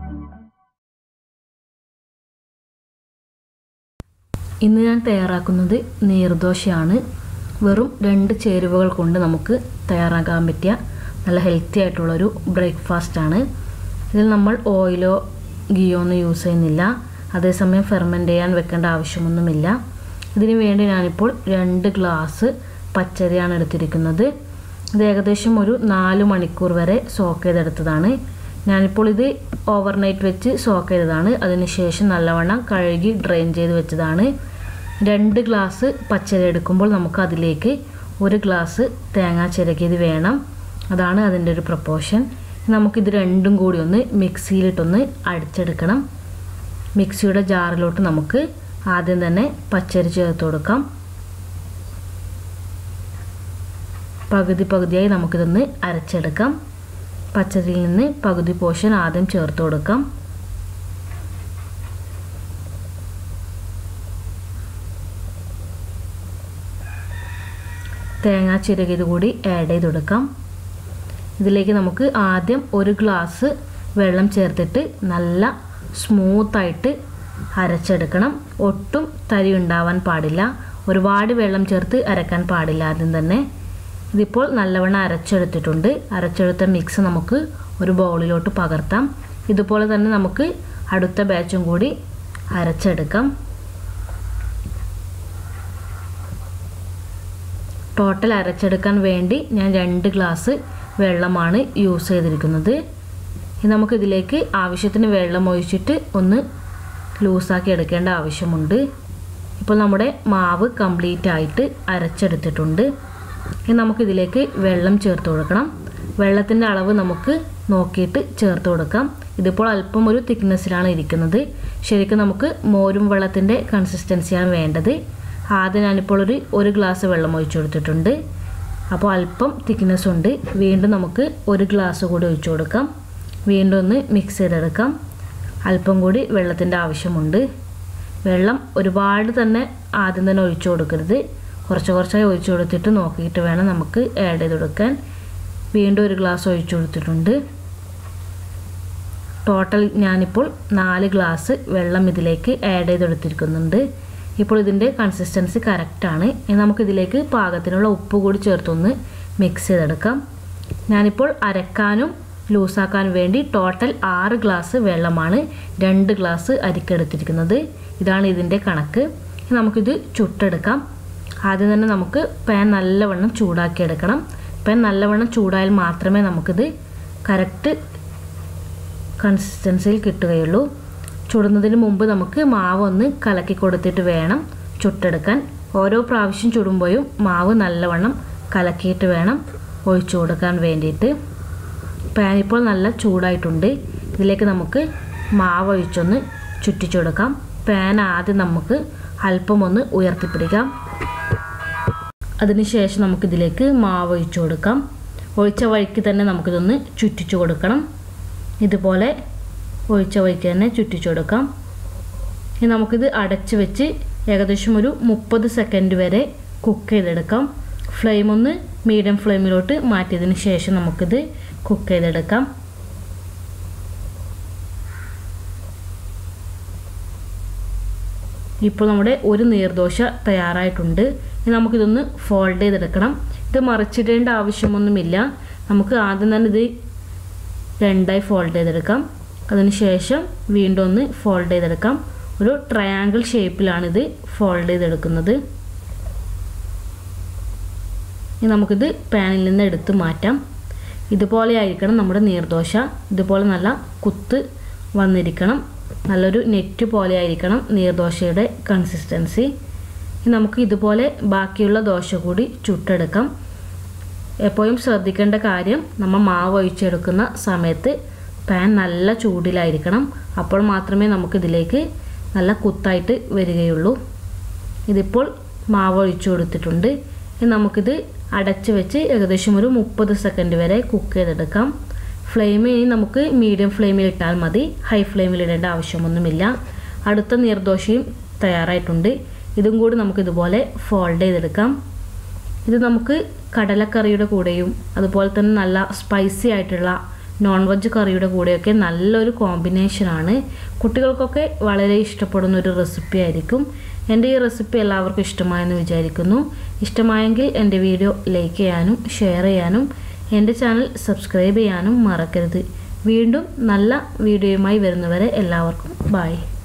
ഇന്ന് ഞാൻ തയ്യാറാക്കുന്നത് നീർദോശയാണ് വെറും രണ്ട് ചേരുവകൾ കൊണ്ട് നമുക്ക് തയ്യാറാക്കാൻ പറ്റിയ നല്ല ഹെൽത്തി ആയിട്ടുള്ളൊരു ബ്രേക്ക്ഫാസ്റ്റാണ് ഇതിൽ നമ്മൾ ഓയിലോ ഗീയോ ഒന്നും യൂസ് ചെയ്യുന്നില്ല അതേസമയം ഫെർമെൻ്റ് ചെയ്യാൻ വെക്കേണ്ട ആവശ്യമൊന്നുമില്ല ഇതിനു വേണ്ടി ഞാനിപ്പോൾ രണ്ട് ഗ്ലാസ് പച്ചരിയാണ് എടുത്തിരിക്കുന്നത് ഇത് ഏകദേശം ഒരു നാല് മണിക്കൂർ വരെ സോക്ക് ചെയ്തെടുത്തതാണ് ഞാനിപ്പോൾ ഇത് ഓവർനൈറ്റ് വെച്ച് സോക്ക് ചെയ്തതാണ് അതിനുശേഷം നല്ലവണ്ണം കഴുകി ഡ്രെയിൻ ചെയ്ത് വെച്ചതാണ് രണ്ട് ഗ്ലാസ് പച്ചരി എടുക്കുമ്പോൾ നമുക്ക് അതിലേക്ക് ഒരു ഗ്ലാസ് തേങ്ങ ചിരകിയത് വേണം അതാണ് അതിൻ്റെ ഒരു പ്രപ്പോർഷൻ നമുക്കിത് രണ്ടും കൂടി ഒന്ന് മിക്സിയിലിട്ടൊന്ന് അടിച്ചെടുക്കണം മിക്സിയുടെ ജാറിലോട്ട് നമുക്ക് ആദ്യം തന്നെ പച്ചരി ചേർത്ത് കൊടുക്കാം പകുതി പകുതിയായി നമുക്കിതൊന്ന് അരച്ചെടുക്കാം പച്ചരിയിൽ നിന്ന് പകുതി പോർഷൻ ആദ്യം ചേർത്ത് കൊടുക്കാം തേങ്ങ ചിരകിയത് കൂടി ആഡ് ചെയ്ത് കൊടുക്കാം ഇതിലേക്ക് നമുക്ക് ആദ്യം ഒരു ഗ്ലാസ് വെള്ളം ചേർത്തിട്ട് നല്ല സ്മൂത്തായിട്ട് അരച്ചെടുക്കണം ഒട്ടും തരി ഉണ്ടാവാൻ പാടില്ല ഒരുപാട് വെള്ളം ചേർത്ത് അരക്കാൻ പാടില്ല ആദ്യം തന്നെ ഇതിപ്പോൾ നല്ലവണ്ണം അരച്ചെടുത്തിട്ടുണ്ട് അരച്ചെടുത്ത മിക്സ് നമുക്ക് ഒരു ബൗളിലോട്ട് പകർത്താം ഇതുപോലെ തന്നെ നമുക്ക് അടുത്ത ബാച്ചും കൂടി അരച്ചെടുക്കാം ടോട്ടൽ അരച്ചെടുക്കാൻ വേണ്ടി ഞാൻ രണ്ട് ഗ്ലാസ് വെള്ളമാണ് യൂസ് ചെയ്തിരിക്കുന്നത് ഇനി നമുക്കിതിലേക്ക് ആവശ്യത്തിന് വെള്ളം ഒഴിച്ചിട്ട് ഒന്ന് ലൂസാക്കി എടുക്കേണ്ട ആവശ്യമുണ്ട് ഇപ്പോൾ നമ്മുടെ മാവ് കംപ്ലീറ്റ് ആയിട്ട് അരച്ചെടുത്തിട്ടുണ്ട് ഇനി നമുക്കിതിലേക്ക് വെള്ളം ചേർത്ത് കൊടുക്കണം വെള്ളത്തിൻ്റെ അളവ് നമുക്ക് നോക്കിയിട്ട് ചേർത്ത് കൊടുക്കാം ഇതിപ്പോൾ അല്പം ഒരു തിക്നെസ്സിലാണ് ഇരിക്കുന്നത് ശരിക്കും നമുക്ക് മോരും വെള്ളത്തിൻ്റെ കൺസിസ്റ്റൻസിയാണ് വേണ്ടത് ആദ്യം ഞാനിപ്പോൾ ഒരു ഒരു ഗ്ലാസ് വെള്ളം ഒഴിച്ചു കൊടുത്തിട്ടുണ്ട് അപ്പോൾ അല്പം തിക്നെസ് ഉണ്ട് വീണ്ടും നമുക്ക് ഒരു ഗ്ലാസ് കൂടി ഒഴിച്ചു കൊടുക്കാം വീണ്ടും ഒന്ന് മിക്സ് ചെയ്തെടുക്കാം അല്പം കൂടി വെള്ളത്തിൻ്റെ ആവശ്യമുണ്ട് വെള്ളം ഒരുപാട് തന്നെ ആദ്യം തന്നെ ഒഴിച്ചു കൊടുക്കരുത് കുറച്ച് കുറച്ചായി ഒഴിച്ചു കൊടുത്തിട്ട് നോക്കിയിട്ട് വേണം നമുക്ക് ആഡ് ചെയ്ത് കൊടുക്കാൻ വീണ്ടും ഒരു ഗ്ലാസ് ഒഴിച്ചു കൊടുത്തിട്ടുണ്ട് ടോട്ടൽ ഞാനിപ്പോൾ നാല് ഗ്ലാസ് വെള്ളം ഇതിലേക്ക് ആഡ് ചെയ്തെടുത്തിരിക്കുന്നുണ്ട് ഇപ്പോൾ ഇതിൻ്റെ കൺസിസ്റ്റൻസി കറക്റ്റാണ് ഇനി നമുക്കിതിലേക്ക് പാകത്തിനുള്ള ഉപ്പ് കൂടി ചേർത്തൊന്ന് മിക്സ് ചെയ്തെടുക്കാം ഞാനിപ്പോൾ അരക്കാനും ലൂസാക്കാനും വേണ്ടി ടോട്ടൽ ആറ് ഗ്ലാസ് വെള്ളമാണ് രണ്ട് ഗ്ലാസ് അരിക്കെടുത്തിരിക്കുന്നത് ഇതാണ് ഇതിൻ്റെ കണക്ക് നമുക്കിത് ചുട്ടെടുക്കാം ആദ്യം തന്നെ നമുക്ക് പാൻ നല്ലവണ്ണം ചൂടാക്കി എടുക്കണം പാൻ നല്ലവണ്ണം ചൂടായാൽ മാത്രമേ നമുക്കിത് കറക്റ്റ് കൺസിസ്റ്റൻസിയിൽ കിട്ടുകയുള്ളൂ ചുടുന്നതിന് മുമ്പ് നമുക്ക് മാവ് ഒന്ന് കലക്കി കൊടുത്തിട്ട് വേണം ചുട്ടെടുക്കാൻ ഓരോ പ്രാവശ്യം ചുടുമ്പോഴും മാവ് നല്ലവണ്ണം കലക്കിയിട്ട് വേണം ഒഴിച്ചു കൊടുക്കാൻ വേണ്ടിയിട്ട് പാൻ ഇപ്പോൾ നല്ല ചൂടായിട്ടുണ്ട് ഇതിലേക്ക് നമുക്ക് മാവ് ഒഴിച്ചൊന്ന് ചുറ്റിച്ചു കൊടുക്കാം പാൻ ആദ്യം നമുക്ക് അല്പം ഒന്ന് ഉയർത്തിപ്പിടിക്കാം അതിനുശേഷം നമുക്കിതിലേക്ക് മാവ് ഒഴിച്ചു കൊടുക്കാം ഒഴിച്ച വഴിക്ക് തന്നെ നമുക്കിതൊന്ന് ചുറ്റിച്ചു കൊടുക്കണം ഇതുപോലെ ഒഴിച്ച വഴിക്ക് തന്നെ ചുറ്റിച്ചു കൊടുക്കാം ഇനി നമുക്കിത് അടച്ച് വെച്ച് ഏകദേശം ഒരു മുപ്പത് സെക്കൻഡ് വരെ കുക്ക് ചെയ്തെടുക്കാം ഫ്ലെയിം ഒന്ന് മീഡിയം ഫ്ലെയിമിലോട്ട് മാറ്റിയതിന് ശേഷം നമുക്കിത് കുക്ക് ചെയ്തെടുക്കാം ഇപ്പോൾ നമ്മുടെ ഒരു നീർദോശ തയ്യാറായിട്ടുണ്ട് ഇനി നമുക്കിതൊന്ന് ഫോൾഡ് ചെയ്തെടുക്കണം ഇത് മറിച്ചിടേണ്ട ആവശ്യമൊന്നുമില്ല നമുക്ക് ആദ്യം തന്നെ ഇത് രണ്ടായി ഫോൾഡ് ചെയ്തെടുക്കാം അതിനുശേഷം വീണ്ടും ഒന്ന് ഫോൾഡ് ചെയ്തെടുക്കാം ഒരു ട്രയാങ്കിൾ ഷേപ്പിലാണിത് ഫോൾഡ് ചെയ്തെടുക്കുന്നത് ഇനി നമുക്കിത് പാനിൽ നിന്ന് എടുത്ത് മാറ്റാം ഇതുപോലെ ആയിരിക്കണം നമ്മുടെ നീർദോശ ഇതുപോലെ നല്ല കുത്ത് വന്നിരിക്കണം നല്ലൊരു നെറ്റ് പോലെ ആയിരിക്കണം നീർദോശയുടെ കൺസിസ്റ്റൻസി ഇനി നമുക്ക് ഇതുപോലെ ബാക്കിയുള്ള ദോശ കൂടി ചുട്ടെടുക്കാം എപ്പോഴും ശ്രദ്ധിക്കേണ്ട കാര്യം നമ്മൾ മാവ് ഒഴിച്ചെടുക്കുന്ന സമയത്ത് പാൻ നല്ല ചൂടിലായിരിക്കണം അപ്പോൾ മാത്രമേ നമുക്കിതിലേക്ക് നല്ല കുത്തായിട്ട് വരികയുള്ളൂ ഇതിപ്പോൾ മാവ് ഒഴിച്ചു കൊടുത്തിട്ടുണ്ട് ഇനി നമുക്കിത് അടച്ച് വെച്ച് ഏകദേശം ഒരു മുപ്പത് സെക്കൻഡ് വരെ കുക്ക് ചെയ്തെടുക്കാം ഫ്ലെയിം ഇനി നമുക്ക് മീഡിയം ഫ്ലെയിമിൽ ഇട്ടാൽ മതി ഹൈ ഫ്ലെയിമിൽ ഇടേണ്ട ആവശ്യമൊന്നുമില്ല അടുത്ത നീർദോശയും തയ്യാറായിട്ടുണ്ട് ഇതും കൂടി നമുക്കിതുപോലെ ഫോൾഡ് ചെയ്തെടുക്കാം ഇത് നമുക്ക് കടലക്കറിയുടെ കൂടെയും അതുപോലെ തന്നെ നല്ല സ്പൈസി ആയിട്ടുള്ള നോൺ വെജ് കറിയുടെ കൂടെയൊക്കെ നല്ലൊരു കോമ്പിനേഷനാണ് കുട്ടികൾക്കൊക്കെ വളരെ ഇഷ്ടപ്പെടുന്ന ഒരു റെസിപ്പി ആയിരിക്കും എൻ്റെ ഈ റെസിപ്പി എല്ലാവർക്കും ഇഷ്ടമായെന്ന് വിചാരിക്കുന്നു ഇഷ്ടമായെങ്കിൽ എൻ്റെ വീഡിയോ ലൈക്ക് ചെയ്യാനും ഷെയർ ചെയ്യാനും എൻ്റെ ചാനൽ സബ്സ്ക്രൈബ് ചെയ്യാനും മറക്കരുത് വീണ്ടും നല്ല വീഡിയോയുമായി വരുന്നവരെ എല്ലാവർക്കും ബായ്